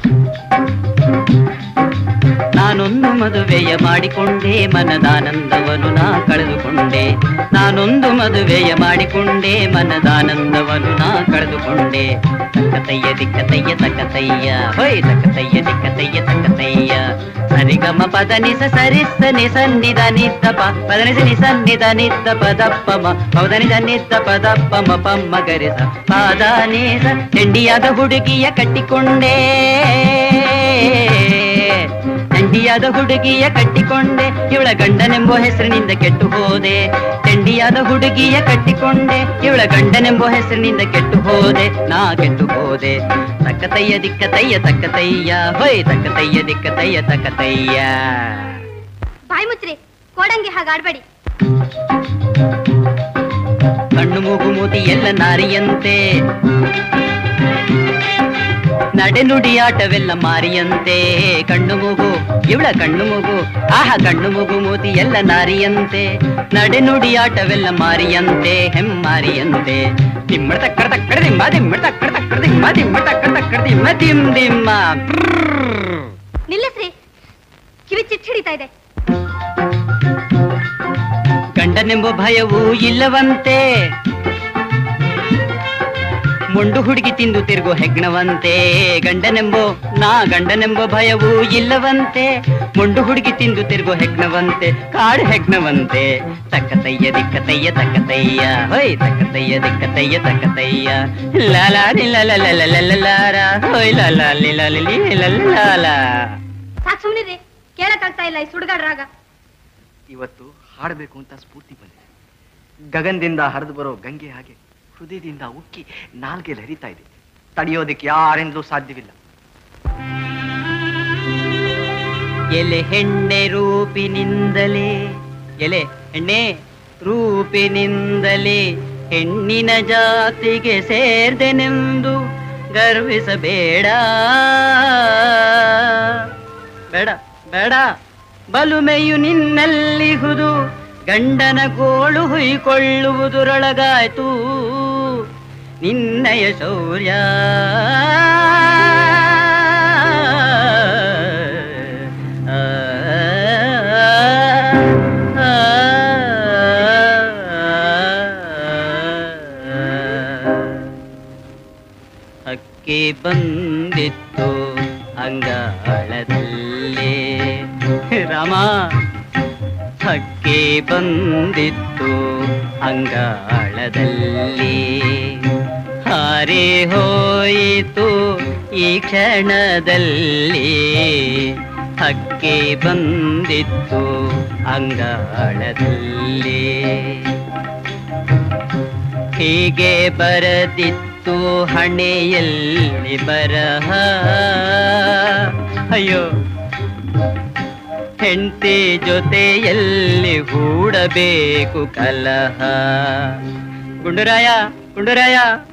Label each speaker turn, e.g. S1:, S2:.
S1: ನಾನೊಂದು ಮದುವೆಯ ಮಾಡಿಕೊಂಡೆ ಮನದಾನಂದವನ್ನು ನಾ ಕಳೆದುಕೊಂಡೆ ನಾನೊಂದು ಮದುವೆಯ ಮಾಡಿಕೊಂಡೆ ಮನದಾನಂದವನ್ನು ನಾ ಕಳೆದುಕೊಂಡೆ ತಕ್ಕತಯ್ಯ ದಿಕ್ಕತಯ್ಯ ತಕ್ಕತಯ್ಯ ಹೊಯ್ ತಕ್ಕತಯ್ಯ ದಿಕ್ಕತಯ್ಯ ತಕ್ಕತಯ್ಯ ಸರಿಗಮ ಪದ ನಿಸ ಸರಿಸ ನಿಸನ್ನಿದ ನಿದ್ದಪ ಪದ ನಿಸ ನಿಸ ನಿದ ನಿದ್ದ ಪದಪ್ಪಮ ಪದ ನಿದ ನಿದ್ದ ಪದಪ್ಪಮ ಪಮ್ಮ ಗರಿಸ ಪಾದ ನೀಸ ಚೆಂಡಿಯಾದ ಹುಡುಗಿಯ ಕಟ್ಟಿಕೊಂಡೇ ಚಂಡಿಯಾದ ಹುಡುಗಿಯ ಕಟ್ಟಿಕೊಂಡೆ ಇವಳ ಗಂಡನೆಂಬ ಹೆಸರಿನಿಂದ ಕೆಟ್ಟು ಹೋದೆ ಚಂಡಿಯಾದ ಹುಡುಗಿಯ ಕಟ್ಟಿಕೊಂಡೆ ಇವಳ ಗಂಡನೆಂಬ ಹೆಸರಿನಿಂದ ಕೆಟ್ಟು ಹೋದೆ ನಾ ಕೆಟ್ಟು ಹೋದೆ ತಕ್ಕತಯ್ಯ ದಿಕ್ಕತಯ್ಯ ತಕ್ಕತಯ್ಯ ಹೊಯ್ ತಕ್ಕತಯ್ಯ ದಿಕ್ಕತಯ್ಯ ತಕ್ಕತಯ್ಯ
S2: ಬಾಯಿ ಮುಚ್ಚ್ರಿ ಕೋಡಂಗಿ ಹಾಗಾಡ್ಬೇಡಿ
S1: ಕಣ್ಣು ಮೂಗು ಮೂತಿ ಎಲ್ಲ ನಾರಿಯಂತೆ ನಡೆನುಡಿ ಆಟವೆಲ್ಲ ಮಾರಿಯಂತೆ ಕಣ್ಣು ಮೂಗು ಇವಳ ಕಣ್ಣು ಮೂಗು ಆಹ ಕಣ್ಣು ಮೂಗು ಮೂತಿ ಎಲ್ಲ ನಾರಿಯಂತೆ ನಡೆನುಡಿ ಆಟವೆಲ್ಲ ಮಾರಿಯಂತೆ ಹೆಮ್ಮಾರಿಯಂತೆ ತಿಮ್ಮಡ ತಕ್ಕಡ ತಕ್ಕಡ ದಿಮ್ಮ ದಿಮ್ಮಡ ತಕ್ಕಡ ತಕ್ಕಡ ದಿಮ್ಮ ದಿಮ್ಮಡ ತಕ್ಕಡ ತಕ್ಕಡ ದಿಮ್ಮ ದಿಮ್ ದಿಮ್ಮ ಬ್ರರ್.
S2: ನಿಲ್ಲಿಸ್ರಿ ಕಿವಿ ಚಿಟ್ ಹಿಡಿತಾ ಇದೆ
S1: ಗಂಡನೆಂಬ ಭಯವೂ ಇಲ್ಲವಂತೆ ಮೊಂಡು ಹುಡುಗಿ ತಿಂದು ತಿರುಗೋ ಹೆಗ್ಣವಂತೆ ಗಂಡನೆಂಬೋ ನಾ ಗಂಡನೆಂಬ ಭಯವೂ ಇಲ್ಲವಂತೆ ಮೊಂಡು ಹುಡುಗಿ ತಿಂದು ತಿರುಗೋ ಹೆಗ್ಣವಂತೆ ಕಾಡು ಹೆಗ್ಣವಂತೆ ತಕ್ಕತಯ್ಯ ದಿಕ್ಕತಯ್ಯ ತಕ್ಕತಯ್ಯ ಹೊಯ್ ತಕ್ಕತಯ್ಯ ದಿಕ್ಕತಯ್ಯ ತಕ್ಕತಯ್ಯ ಲಾಲಾ ಲಾಲ ಹೊಯ್ ಲಾಲಾ ಲಿಲಾಲಿ ಲಾಲ
S2: ಸಾಕ್ ಸುಮ್ನಿರಿ ಕೇಳಕ್ಕಾಗ್ತಾ ಇಲ್ಲ ಈ ಸುಡ್ಗಾಡ್ ರಾಗ
S3: ಇವತ್ತು ಹಾಡಬೇಕು ಅಂತ ಸ್ಫೂರ್ತಿ ಬಂದಿದೆ ಗಗನದಿಂದ ಹರಿದು ಬರೋ ಗಂಗೆ ಹಾಗೆ ಹೃದಯದಿಂದ ಉಕ್ಕಿ ನಾಲ್ಗೆಲ್ ಹರಿತಾ ಇದೆ ತಡೆಯೋದಕ್ಕೆ ಯಾರಿಂದಲೂ ಸಾಧ್ಯವಿಲ್ಲ
S1: ಎಲೆ ಹೆಣ್ಣೆ ರೂಪಿನಿಂದಲೇ ಎಲೆ ಹೆಣ್ಣೆ ರೂಪಿನಿಂದಲೇ ಹೆಣ್ಣಿನ ಜಾತಿಗೆ ಸೇರ್ದೆನೆಂದು ಗರ್ವಿಸಬೇಡ ಬೇಡ ಬೇಡ ಬಲುಮೆಯು ನಿನ್ನಲ್ಲಿಹುದು ಗಂಡನ ಗೋಳು ಹುಯ್ಕೊಳ್ಳುವುದರೊಳಗಾಯ್ತು ನಿನ್ನಯ ಶೌರ್ಯ ಹಕ್ಕಿ ಬಂದಿತ್ತು ಅಂಗಾಳದಲ್ಲಿ ರಾಮ ಹಕ್ಕಿ ಬಂದಿತ್ತು ಅಂಗಾಳದಲ್ಲಿ ಹಾರಿ ಹೋಯಿತು ಈ ಕ್ಷಣದಲ್ಲಿ ಹಕ್ಕಿ ಬಂದಿತ್ತು ಅಂಗಾಳದಲ್ಲಿ ಹೀಗೆ ಬರದಿತ್ತು ಹಣೆಯಲ್ಲಿ ಬರಹ ಅಯ್ಯೋ ಹೆಂಡತಿ ಜೊತೆಯಲ್ಲಿ ಹೂಡಬೇಕು ಕಲಹ ಗುಂಡುರಾಯ ಗುಂಡುರಾಯ